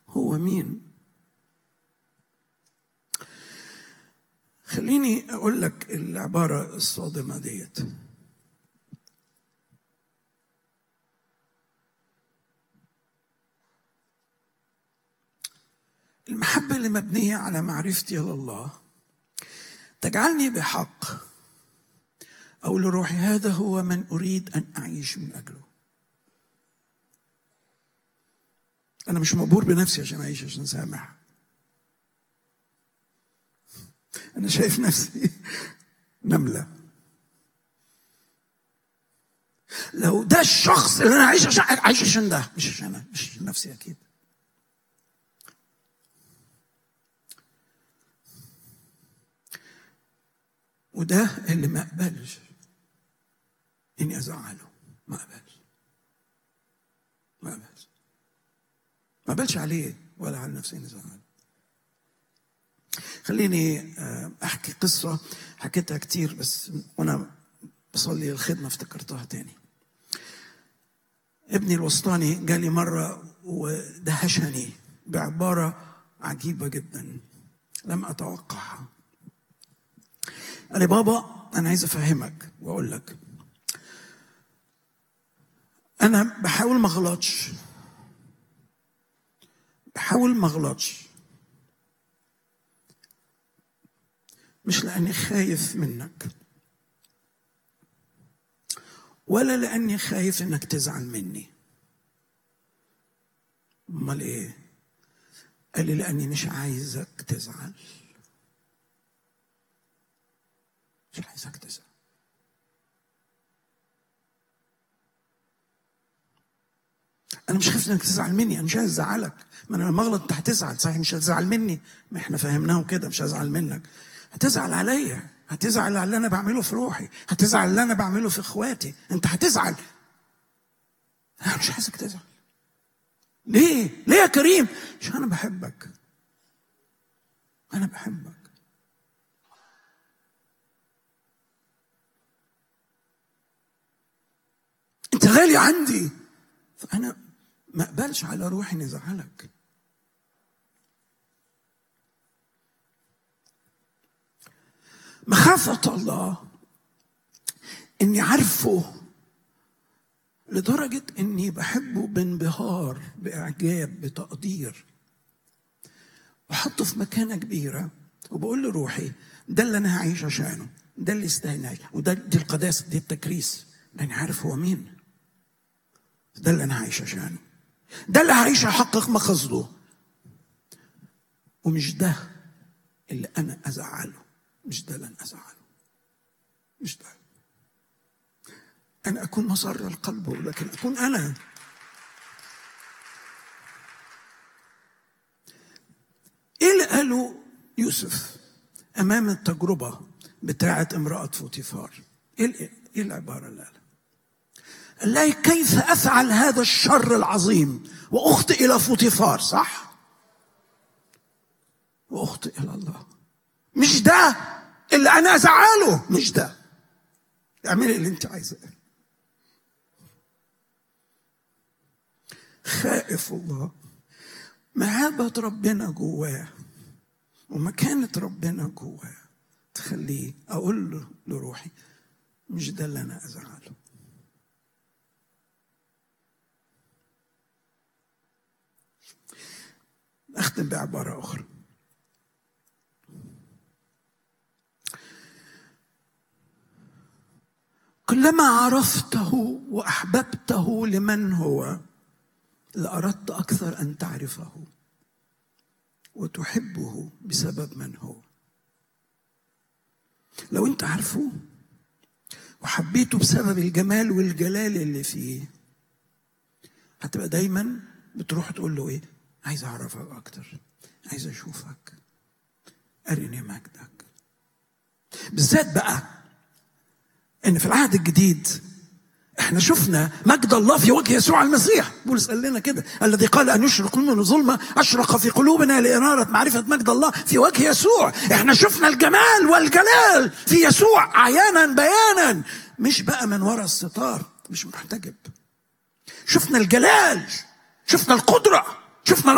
هو مين خليني اقول لك العباره الصادمه ديت المحبه اللي مبنيه على معرفتي لله تجعلني بحق أقول لروحي هذا هو من أريد أن أعيش من أجله أنا مش مبهور بنفسي عشان أعيش عشان سامح أنا شايف نفسي نملة لو ده الشخص اللي أنا عايش عشان عايش عشان ده مش عشان أنا مش عشان نفسي أكيد وده اللي ما اقبلش اني ازعله ما اقبلش ما اقبلش ما اقبلش عليه ولا على نفسي اني ازعله خليني احكي قصه حكيتها كتير بس وانا بصلي الخدمه افتكرتها تاني ابني الوسطاني جالي مره ودهشني بعباره عجيبه جدا لم اتوقعها قال لي بابا انا عايز افهمك واقول لك انا بحاول ما اغلطش بحاول ما اغلطش مش لاني خايف منك ولا لاني خايف انك تزعل مني امال ايه قال لي لاني مش عايزك تزعل مش عايزك تزعل انا مش خايف انك تزعل مني انا مش عايز ازعلك ما انا لما اغلط انت هتزعل صحيح مش هتزعل مني ما احنا فهمناهم كده مش هزعل منك هتزعل عليا هتزعل على اللي انا بعمله في روحي هتزعل على اللي انا بعمله في اخواتي انت هتزعل انا مش عايزك تزعل ليه ليه يا كريم عشان انا بحبك انا بحبك انت غالي عندي فانا ما اقبلش على روحي اني ازعلك مخافة الله اني عارفه لدرجة اني بحبه بانبهار باعجاب بتقدير بحطه في مكانة كبيرة وبقول لروحي ده اللي انا هعيش عشانه ده اللي يستاهل وده دي القداسة دي التكريس لاني عارف هو مين ده اللي انا هعيش عشانه ده اللي هعيش احقق مقصده ومش ده اللي انا ازعله مش ده اللي انا ازعله مش ده انا اكون مسر القلب لكن اكون انا ايه اللي قاله يوسف امام التجربه بتاعه امراه فوتيفار ايه ايه العباره اللي قالها قال لي كيف افعل هذا الشر العظيم واخطئ الى فوتيفار صح واخطئ الى الله مش ده اللي انا ازعله مش ده اعملي اللي انت عايزاه خائف الله مهابة ربنا جواه ومكانة ربنا جواه تخليه أقول له لروحي مش ده اللي أنا أزعله أختم بعبارة أخرى كلما عرفته وأحببته لمن هو لأردت أكثر أن تعرفه وتحبه بسبب من هو لو أنت عارفه وحبيته بسبب الجمال والجلال اللي فيه هتبقى دايما بتروح تقول له ايه عايز اعرفك اكتر عايز اشوفك ارني مجدك بالذات بقى ان في العهد الجديد احنا شفنا مجد الله في وجه يسوع المسيح بولس قال لنا كده الذي قال ان يشرق من الظلمه اشرق في قلوبنا لاناره معرفه مجد الله في وجه يسوع احنا شفنا الجمال والجلال في يسوع عيانا بيانا مش بقى من وراء الستار مش محتجب شفنا الجلال شفنا القدره شفنا